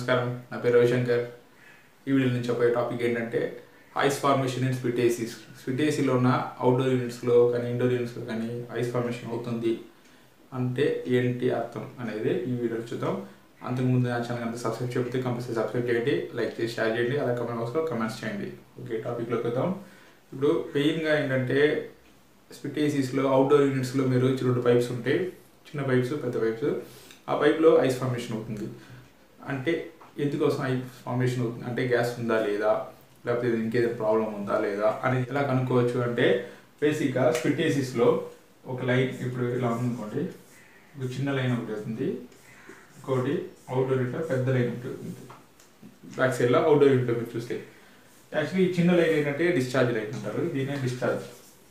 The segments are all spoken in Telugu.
నమస్కారం నా పేరు రవిశంకర్ ఈ వీడియో నుంచి చెప్పే టాపిక్ ఏంటంటే ఐస్ ఫార్మేషన్ ఇన్ స్పిటేసిస్ స్పిటేసీలో ఉన్న అవుట్డోర్ యూనిట్స్లో కానీ ఇండోర్ యూనిట్స్లో కానీ ఐస్ ఫార్మేషన్ అవుతుంది అంటే ఏంటి అర్థం అనేది ఈ వీడియోలో చూద్దాం అంతకుముందు నా ఛానల్ అంతా సబ్స్క్రైబ్ చెప్తే కంపల్సరీ సబ్స్క్రైబ్ చేయండి లైక్ చేసి షేర్ చేయండి అలాగే కమెంట్ బాక్స్లో కమెంట్స్ చేయండి ఓకే టాపిక్లోకి వద్దాం ఇప్పుడు పెయిన్గా ఏంటంటే స్పిటేసిస్లో అవుట్డోర్ యూనిట్స్లో మీరు రెండు పైప్స్ ఉంటాయి చిన్న పైప్స్ పెద్ద పైప్స్ ఆ పైప్లో ఐస్ ఫార్మేషన్ అవుతుంది అంటే ఎందుకోసం ఐస్ ఫార్మేషన్ అవుతుంది అంటే గ్యాస్ ఉందా లేదా లేకపోతే ఇది ఇంకేదైనా ప్రాబ్లం ఉందా లేదా అని ఎలా కనుక్కోవచ్చు అంటే బేసిక్గా స్పిటేసిస్లో ఒక లైన్ ఇప్పుడు ఇలా ఉందనుకోండి ఒక చిన్న లైన్ ఒకటి అవుతుంది ఇంకోటి అవుట్డోర్ యూనిట్లో పెద్ద లైన్ ఒకటి అవుతుంది బ్యాక్ సైడ్లో అవుట్డోర్ యూనిట్లో మీరు చూస్తే యాక్చువల్లీ ఈ చిన్న లైన్ ఏంటంటే డిశ్చార్జ్ లైన్ అంటారు దీనే డిశ్చార్జ్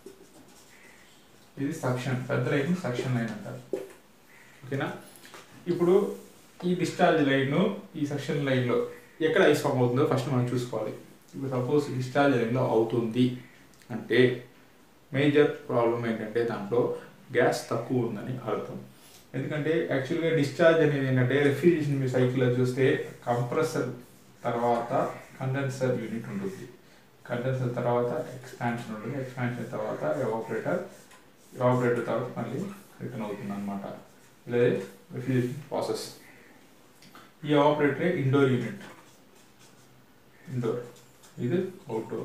ఇది సక్షన్ పెద్ద లైన్ సక్షన్ లైన్ అంటారు ఓకేనా ఇప్పుడు ఈ డిశ్చార్జ్ లైన్ ఈ సక్షన్ లైన్లో ఎక్కడ ఐస్ ఫామ్ అవుతుందో ఫస్ట్ మనం చూసుకోవాలి ఇప్పుడు సపోజ్ డిశ్చార్జ్ లైన్లో అవుతుంది అంటే మేజర్ ప్రాబ్లం ఏంటంటే దాంట్లో గ్యాస్ తక్కువ ఉందని అర్థం ఎందుకంటే యాక్చువల్గా డిశ్చార్జ్ అనేది ఏంటంటే రెఫ్రిజిరేషన్ మీ సైకిల్లో చూస్తే కంప్రెసర్ తర్వాత కండెన్సర్ యూనిట్ ఉంటుంది కండెన్సర్ తర్వాత ఎక్స్పాన్షన్ ఉంటుంది ఎక్స్పాన్షన్ తర్వాత ఎవాపరేటర్ ఎవాపరేటర్ తర్వాత మళ్ళీ రిటర్న్ అవుతుంది అనమాట ఇదే రెఫ్రిజిరేషన్ ప్రాసెస్ ఈ ఆపరేటరే ఇండోర్ యూనిట్ ఇండోర్ ఇది అవుట్డోర్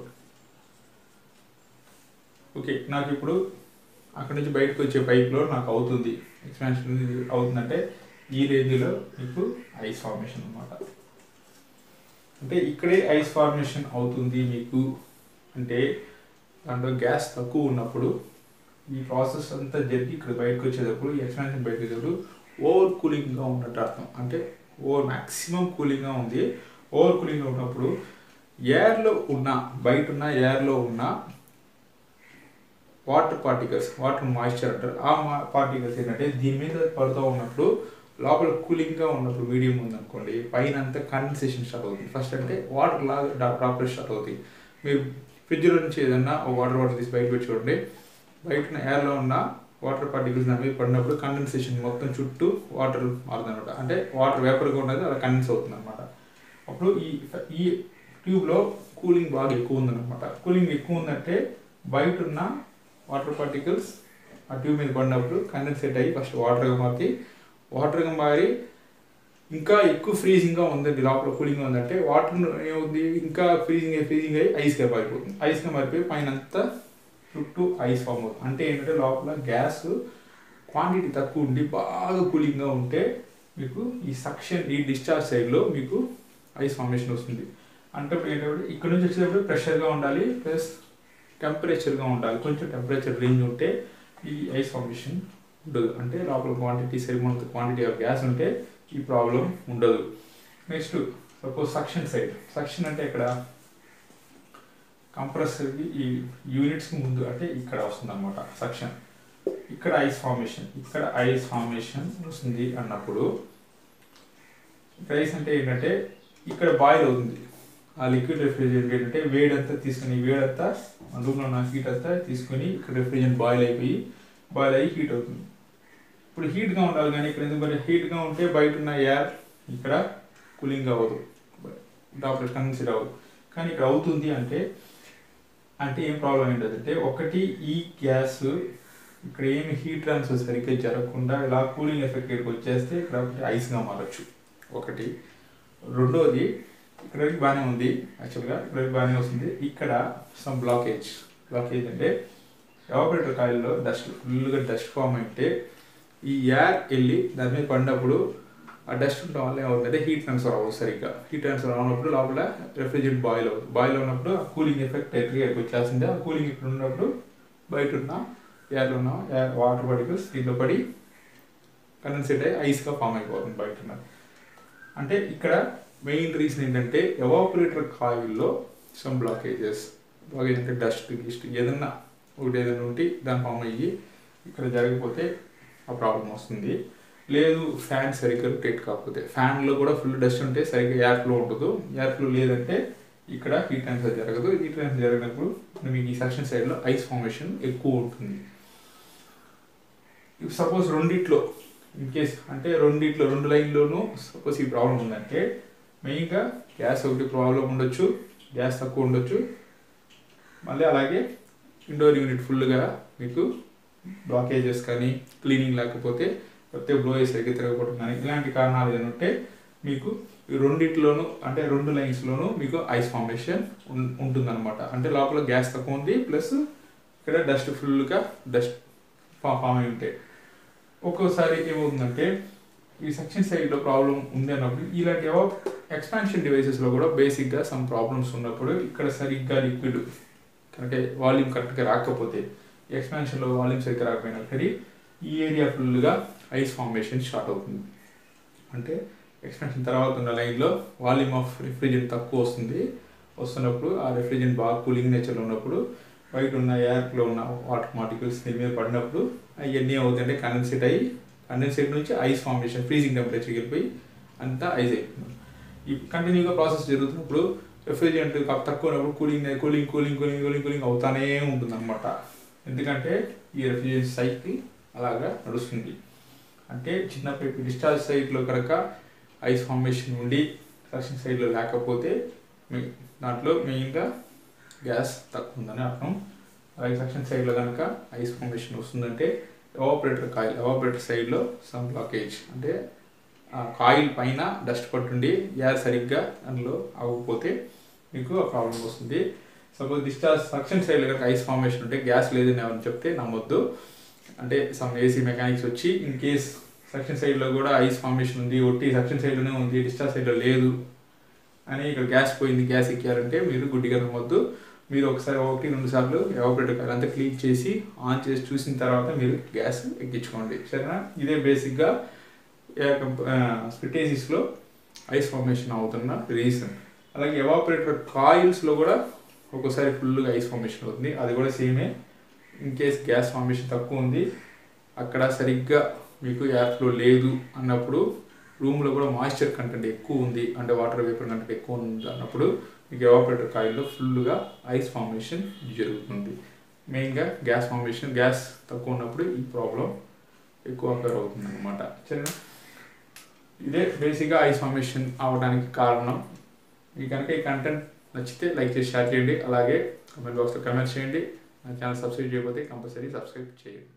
ఓకే నాకు ఇప్పుడు అక్కడ నుంచి బయటకు వచ్చే పైప్లో నాకు అవుతుంది ఎక్స్పాన్షన్ అవుతుందంటే ఈ రేంజ్లో మీకు ఐస్ ఫార్మేషన్ అనమాట అంటే ఇక్కడే ఐస్ ఫార్మేషన్ అవుతుంది మీకు అంటే దాంట్లో గ్యాస్ తక్కువ ఉన్నప్పుడు ఈ ప్రాసెస్ అంతా జరిగి ఇక్కడ బయటకు వచ్చేటప్పుడు ఈ ఎక్స్పాన్షన్ బయటకు వచ్చేటప్పుడు ఓవర్ కూలింగ్గా ఉన్నట్టు అర్థం అంటే ఓవర్ మ్యాక్సిమం కూలింగ్గా ఉంది ఓవర్ కూలింగ్గా ఉన్నప్పుడు ఎయిర్లో ఉన్న బయట ఉన్న ఎయిర్లో ఉన్న వాటర్ పార్టికల్స్ వాటర్ మాయిశ్చర్ అంటారు ఆ పార్టికల్స్ ఏంటంటే దీని మీద పడుతూ ఉన్నప్పుడు లోపల కూలింగ్గా ఉన్నప్పుడు మీడియం ఉందనుకోండి పైన అంతా కండెన్సేషన్ స్టార్ట్ అవుతుంది ఫస్ట్ అంటే వాటర్ లాగా డ్రాప్లెట్ స్టార్ట్ అవుతాయి మీరు ఫ్రిడ్జ్లో నుంచి ఏదన్నా వాటర్ వాటర్ తీసి బయట పెట్టి చూడండి బయట ఉన్న ఎయిర్లో ఉన్న వాటర్ పార్టికల్స్ దాని మీద పడినప్పుడు కండెన్సేషన్ మొత్తం చుట్టూ వాటర్ మారుతుంది అనమాట అంటే వాటర్ వేపర్గా ఉన్నది అలా కండెన్స్ అవుతుంది అనమాట అప్పుడు ఈ ఈ ట్యూబ్లో కూలింగ్ బాగా ఎక్కువ ఉందన్నమాట కూలింగ్ ఎక్కువ ఉందంటే బయట ఉన్న వాటర్ పార్టికల్స్ ఆ ట్యూబ్ మీద పడినప్పుడు కండెన్సేట్ అయ్యి ఫస్ట్ వాటర్గా మారి వాటర్గా మారి ఇంకా ఎక్కువ ఫ్రీజింగ్గా ఉందండి లోపల కూలింగ్ ఉందంటే వాటర్ ఏముంది ఇంకా ఫ్రీజింగ్ అయ్యి ఫ్రీజింగ్ అయ్యి ఐస్గా మారిపోతుంది ఐస్గా మారిపోయి పైన అంతా చుట్టూ ఐస్ ఫామ్ అవుతుంది అంటే ఏంటంటే లోపల గ్యాస్ క్వాంటిటీ తక్కువ ఉండి బాగా కూలింగ్గా ఉంటే మీకు ఈ సక్షన్ ఈ డిశ్చార్జ్ సైడ్లో మీకు ఐస్ ఫార్మేషన్ వస్తుంది అంటే ఏంటంటే ఇక్కడ నుంచి వచ్చేటప్పుడు ప్రెషర్గా ఉండాలి ప్లస్ టెంపరేచర్గా ఉండాలి కొంచెం టెంపరేచర్ రేంజ్ ఉంటే ఈ ఐస్ ఫార్మేషన్ ఉండదు అంటే లోపల క్వాంటిటీ సరిపోనంత క్వాంటిటీ ఆఫ్ గ్యాస్ ఉంటే ఈ ప్రాబ్లం ఉండదు next suppose suction side suction అంటే ఇక్కడ కంప్రెసర్కి ఈ యూనిట్స్కి ముందు అంటే ఇక్కడ వస్తుంది అనమాట సక్షన్ ఇక్కడ ఐస్ ఫార్మేషన్ ఇక్కడ ఐస్ ఫార్మేషన్ వస్తుంది అన్నప్పుడు ఇక్కడ ఐస్ అంటే ఏంటంటే ఇక్కడ బాయిల్ అవుతుంది ఆ లిక్విడ్ రెఫ్రిజరెంట్ ఏంటంటే వేడంతా తీసుకుని వేడంతా మన రూమ్లో ఉన్న హీట్ అంతా తీసుకొని ఇక్కడ రెఫ్రిజరెంట్ బాయిల్ అయిపోయి బాయిల్ అయ్యి హీట్ అవుతుంది ఇప్పుడు హీట్గా ఉండాలి కానీ ఇక్కడ ఎందుకంటే హీట్గా ఉంటే బయట ఉన్న ఎయిర్ ఇక్కడ కూలింగ్ అవ్వదు డాక్టర్ కన్సిడర్ అవ్వదు కానీ ఇక్కడ అవుతుంది అంటే అంటే ఏం ప్రాబ్లం ఏంటంటే ఒకటి ఈ గ్యాస్ ఇక్కడ ఏమి హీట్ ట్రాన్స్ఫర్ సరిగ్గా జరగకుండా ఇలా కూలింగ్ ఎఫెక్ట్ ఇక్కడికి వచ్చేస్తే ఇక్కడ ఐస్గా మారచ్చు ఒకటి రెండోది ఇక్కడ బాగానే ఉంది యాక్చువల్గా ఇక్కడ బాగానే వస్తుంది ఇక్కడ సమ్ బ్లాకేజ్ బ్లాకేజ్ అంటే ఎవాపరేటర్ కాయిల్లో డస్ట్ ఫుల్గా డస్ట్ ఫామ్ అయితే ఈ ఎయిర్ వెళ్ళి దాని మీద పడినప్పుడు ఆ డస్ట్ ఉండడం వల్ల ఏమవుతుందంటే హీట్ ట్రాన్స్ఫర్ అవ్వదు సరిగ్గా హీట్ ట్రాన్స్ఫర్ అవ్వనప్పుడు లోపల రెఫ్రిజరెంట్ బాయిల్ అవుతుంది బాయిల్ అవునప్పుడు ఆ కూలింగ్ ఎఫెక్ట్ ఎక్కడికి వచ్చేస్తుంది ఆ కూలింగ్ ఇక్కడ ఉన్నప్పుడు బయట ఉన్న ఎయిర్లో ఉన్న వాటర్ పార్టికల్స్ దీంట్లో పడి కండెన్సేట్ అయ్యి ఐస్గా ఫామ్ అయిపోతుంది బయట ఉన్న అంటే ఇక్కడ మెయిన్ రీజన్ ఏంటంటే ఎవాపరేటర్ కాయిల్లో సమ్ బ్లాకేజెస్ బ్లాకేజ్ అంటే డస్ట్ గిస్ట్ ఏదన్నా ఒకటి ఏదైనా ఉంటే దాని ఫామ్ అయ్యి ఇక్కడ జరగకపోతే ఆ ప్రాబ్లం వస్తుంది లేదు ఫ్యాన్ సరిగ్గా రొటేట్ కాకపోతే ఫ్యాన్లో కూడా ఫుల్ డస్ట్ ఉంటే సరిగ్గా ఎయిర్ ఫ్లో ఉండదు ఎయిర్ ఫ్లో లేదంటే ఇక్కడ హీట్ ట్రాన్స్ఫర్ జరగదు హీట్ ట్రాన్స్ఫర్ జరిగినప్పుడు మీకు ఈ సెక్షన్ సైడ్లో ఐస్ ఫార్మేషన్ ఎక్కువ ఉంటుంది సపోజ్ రెండిట్లో ఇన్ కేస్ అంటే రెండిట్లో రెండు లైన్లోనూ సపోజ్ ఈ ప్రాబ్లం ఉందంటే మెయిన్గా గ్యాస్ ఒకటి ప్రాబ్లం ఉండొచ్చు గ్యాస్ తక్కువ ఉండొచ్చు మళ్ళీ అలాగే ఇండోర్ యూనిట్ ఫుల్గా మీకు బ్లాకేజెస్ కానీ క్లీనింగ్ లేకపోతే లేకపోతే బ్లోయర్స్ సరిగ్గా తిరగకపోవడం కానీ ఇలాంటి కారణాలు ఏదైనా ఉంటే మీకు ఈ రెండిట్లోనూ అంటే రెండు లైన్స్లోనూ మీకు ఐస్ ఫార్మేషన్ ఉంటుందన్నమాట అంటే లోపల గ్యాస్ తక్కువ ఉంది ప్లస్ ఇక్కడ డస్ట్ ఫుల్గా డస్ట్ ఫామ్ అయి ఉంటాయి ఒక్కోసారి ఏమవుతుందంటే ఈ సెక్షన్ సైడ్లో ప్రాబ్లం ఉంది అన్నప్పుడు ఇలాంటి ఏవో ఎక్స్పాన్షన్ డివైసెస్లో కూడా బేసిక్గా సమ్ ప్రాబ్లమ్స్ ఉన్నప్పుడు ఇక్కడ సరిగ్గా లిక్విడ్ కనుక వాల్యూమ్ కరెక్ట్గా రాకపోతే ఎక్స్పాన్షన్లో వాల్యూమ్ సరిగ్గా రాకపోయినా సరే ఈ ఏరియా ఫుల్గా ఐస్ ఫార్మేషన్ స్టార్ట్ అవుతుంది అంటే ఎక్స్పాన్షన్ తర్వాత ఉన్న లైన్లో వాల్యూమ్ ఆఫ్ రిఫ్రిజరెంట్ తక్కువ వస్తుంది వస్తున్నప్పుడు ఆ రిఫ్రిజరెంట్ బాగా కూలింగ్ నేచర్లో ఉన్నప్పుడు బయట ఉన్న ఎయిర్లో ఉన్న వాటర్ పార్టికల్స్ దీని మీద పడినప్పుడు అవన్నీ అవుతుంటే కండెన్సేట్ అయ్యి కండెన్సేట్ నుంచి ఐస్ ఫార్మేషన్ ఫ్రీజింగ్ టెంపరేచర్కి వెళ్ళిపోయి అంతా ఐస్ అయిపోతుంది ఈ కంటిన్యూగా ప్రాసెస్ జరుగుతున్నప్పుడు రిఫ్రిజరెంట్ తక్కువ ఉన్నప్పుడు cooling cooling cooling cooling cooling cooling అవుతానే ఉంటుంది అనమాట ఎందుకంటే ఈ రిఫ్రిజరెంట్ సైకిల్ అలాగా నడుస్తుంది అంటే చిన్న డిశ్చార్జ్ సైడ్లో కనుక ఐస్ ఫార్మేషన్ ఉండి సక్షన్ సైడ్లో లేకపోతే మీ దాంట్లో మెయిన్గా గ్యాస్ తక్కువ ఉందని అర్థం అలాగే సక్షన్ సైడ్లో కనుక ఐస్ ఫార్మేషన్ వస్తుందంటే ఎవాపరేటర్ కాయిల్ ఎవాపరేటర్ సైడ్లో సమ్ బ్లాకేజ్ అంటే ఆ కాయిల్ పైన డస్ట్ పట్టుండి ఎయిర్ సరిగ్గా అందులో అవ్వకపోతే మీకు ఆ ప్రాబ్లం వస్తుంది సపోజ్ డిశ్చార్జ్ సక్షన్ సైడ్లో కనుక ఐస్ ఫార్మేషన్ ఉంటే గ్యాస్ లేదని ఎవరిని చెప్తే నమ్మొద్దు అంటే సమ్ ఏసీ మెకానిక్స్ వచ్చి ఇన్ కేస్ సక్షన్ సైడ్లో కూడా ఐస్ ఫార్మేషన్ ఉంది ఒట్టి సక్షన్ సైడ్లోనే ఉంది డిశ్చార్జ్ సైడ్లో లేదు అని ఇక్కడ గ్యాస్ పోయింది గ్యాస్ ఎక్కారంటే మీరు గుడ్డిగా నమ్మొద్దు మీరు ఒకసారి ఒకటి రెండు సార్లు ఎవాపరేటర్ కాయిల్ అంతా క్లీన్ చేసి ఆన్ చేసి చూసిన తర్వాత మీరు గ్యాస్ ఎక్కించుకోండి సరేనా ఇదే బేసిక్గా స్పిటేసిస్లో ఐస్ ఫార్మేషన్ అవుతున్న రీజన్ అలాగే ఎవాపరేటర్ కాయిల్స్లో కూడా ఒక్కోసారి ఫుల్గా ఐస్ ఫార్మేషన్ అవుతుంది అది కూడా సేమే ఇన్ కేస్ గ్యాస్ ఫార్మేషన్ తక్కువ ఉంది అక్కడ సరిగ్గా మీకు ఎయిర్ ఫ్లో లేదు అన్నప్పుడు రూమ్లో కూడా మాయిశ్చర్ కంటెంట్ ఎక్కువ ఉంది అంటే వాటర్ వేపర్ కంటెంట్ ఎక్కువ ఉంది అన్నప్పుడు మీకు ఎవాపరేటర్ కాయిల్లో ఫుల్గా ఐస్ ఫార్మేషన్ జరుగుతుంది మెయిన్గా గ్యాస్ ఫార్మేషన్ గ్యాస్ తక్కువ ఉన్నప్పుడు ఈ ప్రాబ్లం ఎక్కువ అకర్ అవుతుంది అనమాట సరేనా ఇదే బేసిక్గా ఐస్ ఫార్మేషన్ అవడానికి కారణం మీకు కనుక ఈ కంటెంట్ నచ్చితే లైక్ చేసి షేర్ చేయండి అలాగే కామెంట్ బాక్స్లో కమెంట్ చేయండి నా ఛానల్ సబ్స్క్రైబ్ చేయకపోతే కంపల్సరీ సబ్స్క్రైబ్ చేయండి